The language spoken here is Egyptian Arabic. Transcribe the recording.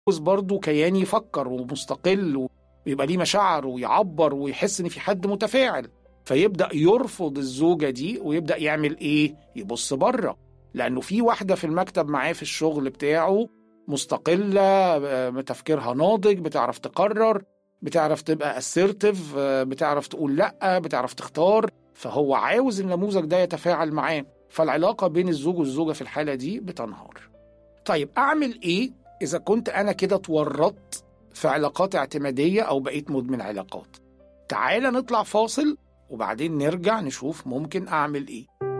عاوز برضه كيان يفكر ومستقل ويبقى ليه مشاعر ويعبر ويحس ان في حد متفاعل فيبدا يرفض الزوجه دي ويبدا يعمل ايه يبص بره لانه في واحده في المكتب معاه في الشغل بتاعه مستقله آه، تفكيرها ناضج بتعرف تقرر بتعرف تبقى assertive آه، بتعرف تقول لا بتعرف تختار فهو عاوز النموذج ده يتفاعل معاه فالعلاقه بين الزوج والزوجه في الحاله دي بتنهار طيب اعمل ايه اذا كنت انا كده اتورطت في علاقات اعتماديه او بقيت مدمن علاقات تعال نطلع فاصل وبعدين نرجع نشوف ممكن اعمل ايه